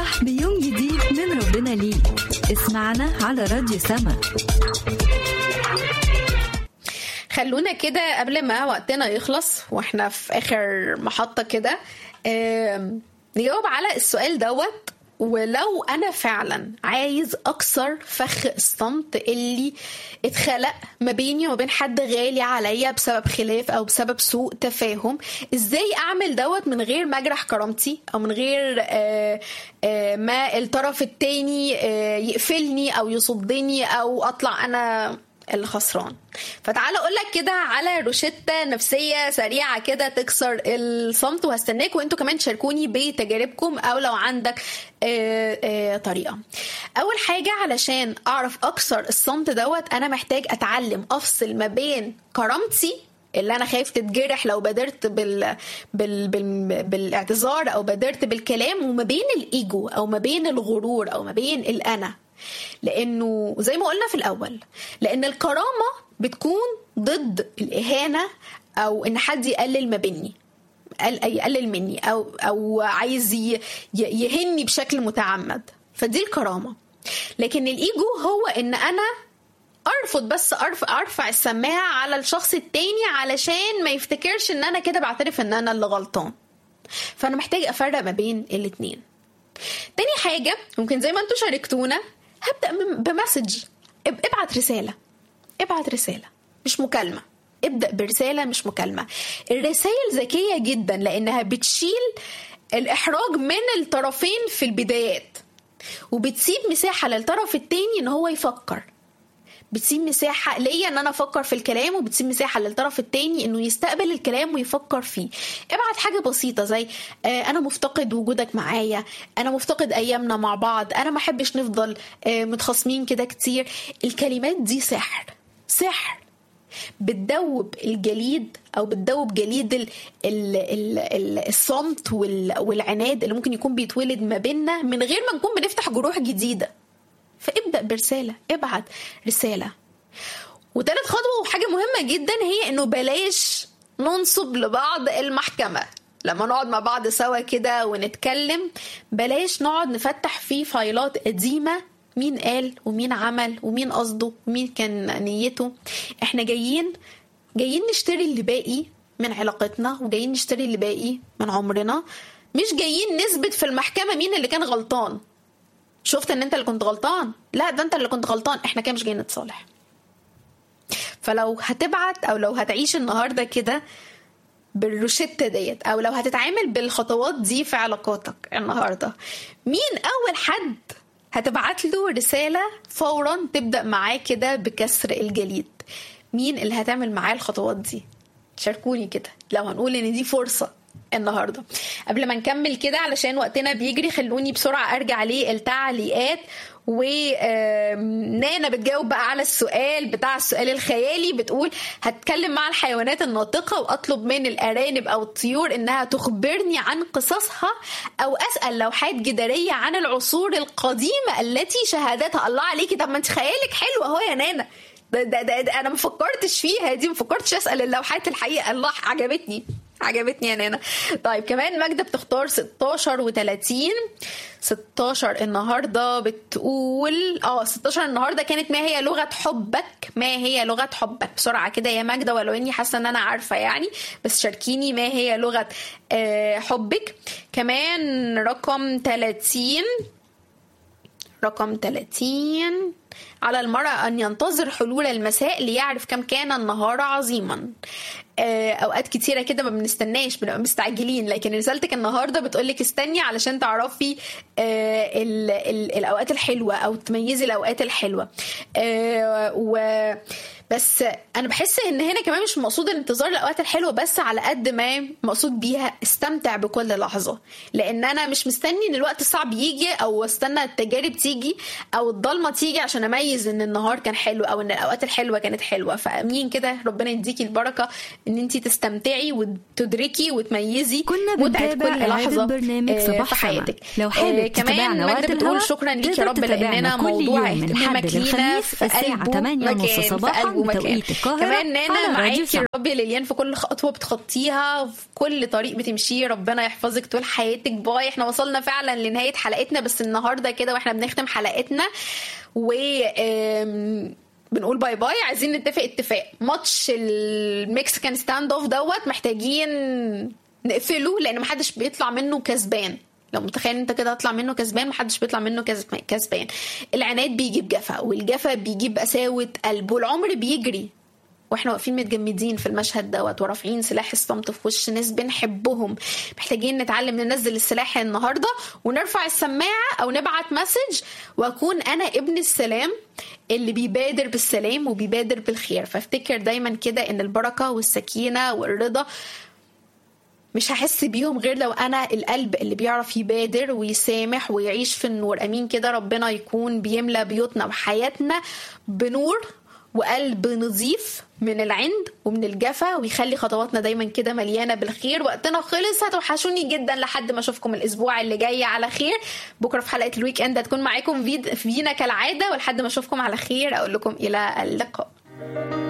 صباح بيوم جديد من ربنا ليك اسمعنا على راديو سما خلونا كده قبل ما وقتنا يخلص واحنا في اخر محطة كده آم، نجاوب على السؤال دوت ولو انا فعلا عايز اكسر فخ الصمت اللي اتخلق ما بيني وما بين حد غالي عليا بسبب خلاف او بسبب سوء تفاهم ازاي اعمل دوت من غير ما اجرح كرامتي او من غير آه، آه، ما الطرف التاني آه، يقفلني او يصدني او اطلع انا الخسران فتعالى اقول لك كده على روشتة نفسية سريعة كده تكسر الصمت وهستناكم انتوا كمان تشاركوني بتجاربكم او لو عندك آه، آه، طريقة اول حاجة علشان اعرف اكسر الصمت دوت انا محتاج اتعلم افصل ما بين كرامتي اللي انا خايف تتجرح لو بادرت بال... بال... بال... بالاعتذار او بادرت بالكلام وما بين الايجو او ما بين الغرور او ما بين الانا لانه زي ما قلنا في الاول لان الكرامه بتكون ضد الاهانه او ان حد يقلل ما بيني قل- يقلل مني او او عايز ي- ي- يهني بشكل متعمد فدي الكرامه لكن الايجو هو ان انا ارفض بس ارفع ارفع السماعه على الشخص التاني علشان ما يفتكرش ان انا كده بعترف ان انا اللي غلطان فانا محتاج افرق ما بين الاتنين تاني حاجة ممكن زي ما انتوا شاركتونا هبدأ من- بمسج اب- ابعت رسالة ابعت رسالة مش مكالمة ابدأ برسالة مش مكالمة الرسائل ذكية جدا لأنها بتشيل الإحراج من الطرفين في البدايات وبتسيب مساحة للطرف التاني إن هو يفكر بتسيب مساحة ليا ان انا افكر في الكلام وبتسيب مساحة للطرف التاني انه يستقبل الكلام ويفكر فيه ابعت حاجة بسيطة زي آه انا مفتقد وجودك معايا انا مفتقد ايامنا مع بعض انا ما احبش نفضل آه متخاصمين كده كتير الكلمات دي سحر سحر بتدوب الجليد او بتدوب جليد ال ال ال ال الصمت وال والعناد اللي ممكن يكون بيتولد ما بيننا من غير ما نكون بنفتح جروح جديده فابدأ برسالة ابعت رسالة وتالت خطوة وحاجة مهمة جدا هي انه بلاش ننصب لبعض المحكمة لما نقعد مع بعض سوا كده ونتكلم بلاش نقعد نفتح في فايلات قديمة مين قال ومين عمل ومين قصده ومين كان نيته احنا جايين جايين نشتري اللي باقي من علاقتنا وجايين نشتري اللي باقي من عمرنا مش جايين نثبت في المحكمة مين اللي كان غلطان شفت ان انت اللي كنت غلطان لا ده انت اللي كنت غلطان احنا كده مش جايين نتصالح فلو هتبعت او لو هتعيش النهارده كده بالروشتة ديت او لو هتتعامل بالخطوات دي في علاقاتك النهارده مين اول حد هتبعت له رسالة فورا تبدأ معاه كده بكسر الجليد مين اللي هتعمل معاه الخطوات دي شاركوني كده لو هنقول ان دي فرصة النهارده قبل ما نكمل كده علشان وقتنا بيجري خلوني بسرعه ارجع للتعليقات ونانا بتجاوب بقى على السؤال بتاع السؤال الخيالي بتقول هتكلم مع الحيوانات الناطقة وأطلب من الأرانب أو الطيور إنها تخبرني عن قصصها أو أسأل لوحات جدارية عن العصور القديمة التي شهادتها الله عليكي طب ما أنت خيالك حلو أهو يا نانا ده, ده, ده, ده أنا ما فكرتش فيها دي ما فكرتش أسأل اللوحات الحقيقة الله عجبتني عجبتني يا نانا طيب كمان ماجدة بتختار 16 و30 16 النهارده بتقول اه 16 النهارده كانت ما هي لغة حبك ما هي لغة حبك بسرعة كده يا ماجدة ولو اني حاسة ان انا عارفة يعني بس شاركيني ما هي لغة آه حبك كمان رقم 30 رقم 30 على المرأة أن ينتظر حلول المساء ليعرف كم كان النهار عظيما آه، أوقات كتيرة كده ما بنستناش بنبقى مستعجلين لكن رسالتك النهاردة بتقولك استني علشان تعرفي آه، ال- ال- الأوقات الحلوة أو تميزي الأوقات الحلوة آه، و بس انا بحس ان هنا كمان مش مقصود الانتظار الاوقات الحلوه بس على قد ما مقصود بيها استمتع بكل لحظه لان انا مش مستني ان الوقت الصعب يجي او استنى التجارب تيجي او الضلمه تيجي عشان عشان اميز ان النهار كان حلو او ان الاوقات الحلوه كانت حلوه فامين كده ربنا يديكي البركه ان انت تستمتعي وتدركي وتميزي كنا متعه بنتابع كل لحظه إعادة برنامج آه، صباح في سما. حياتك لو حابب آه، تتابعنا كمان وقت ماجدة بتقول الهوا، شكرا ليك يا تقدر رب لاننا تتابعنا كل موضوع يوم من اهتمامك الحد لينا للخميس في الساعة قلبه 8 ونص مكان في صباحا قلبه مكان بتوقيت القاهرة كمان على نانا راديو معاكي سما. يا رب يا ليليان في كل خطوه بتخطيها في كل طريق بتمشيه ربنا يحفظك طول حياتك باي احنا وصلنا فعلا لنهايه حلقتنا بس النهارده كده واحنا بنختم حلقتنا و آم، بنقول باي باي عايزين نتفق اتفاق ماتش المكسيكان ستاند اوف دوت محتاجين نقفله لان محدش بيطلع منه كسبان لو متخيل انت كده هطلع منه كسبان محدش بيطلع منه كسب- كسبان العناد بيجيب جفا والجفا بيجيب قساوة قلب والعمر بيجري واحنا واقفين متجمدين في المشهد دوت ورافعين سلاح الصمت في وش ناس بنحبهم محتاجين نتعلم ننزل السلاح النهارده ونرفع السماعه او نبعت مسج واكون انا ابن السلام اللي بيبادر بالسلام وبيبادر بالخير فافتكر دايما كده ان البركه والسكينه والرضا مش هحس بيهم غير لو انا القلب اللي بيعرف يبادر ويسامح ويعيش في النور امين كده ربنا يكون بيملى بيوتنا وحياتنا بنور وقلب نظيف من العند ومن الجفا ويخلي خطواتنا دايما كده مليانه بالخير وقتنا خلص هتوحشوني جدا لحد ما اشوفكم الاسبوع اللي جاي على خير بكره في حلقه الويك اند هتكون معاكم فيد- فينا كالعاده ولحد ما اشوفكم على خير اقول لكم الى اللقاء